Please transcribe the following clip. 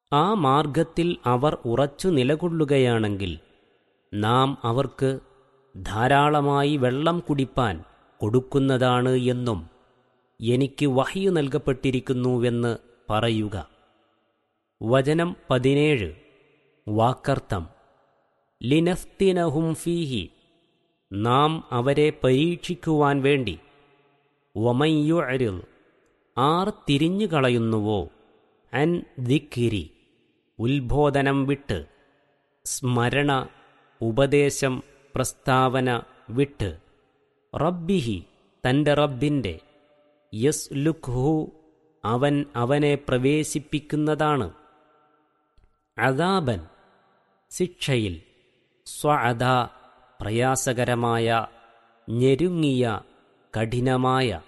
ആ മാർഗത്തിൽ അവർ ഉറച്ചു നിലകൊള്ളുകയാണെങ്കിൽ നാം അവർക്ക് ധാരാളമായി വെള്ളം കുടിപ്പാൻ കൊടുക്കുന്നതാണ് എന്നും എനിക്ക് വഹ്യു നൽകപ്പെട്ടിരിക്കുന്നുവെന്ന് പറയുക വചനം പതിനേഴ് വാക്കർത്ഥം ലിനഫ്തിനഹും ഫീഹി നാം അവരെ പരീക്ഷിക്കുവാൻ വേണ്ടി വമയ്യുഅരിൽ ആർ തിരിഞ്ഞുകളയുന്നുവോ അൻ ദിക്കിരി ഉത്ബോധനം വിട്ട് സ്മരണ ഉപദേശം പ്രസ്താവന വിട്ട് റബ്ബിഹി തൻ്റെ റബ്ബിൻ്റെ യസ് ലുഖ്ഹു അവൻ അവനെ പ്രവേശിപ്പിക്കുന്നതാണ് അദാബൻ ശിക്ഷയിൽ സ്വഅദ പ്രയാസകരമായ ഞെരുങ്ങിയ കഠിനമായ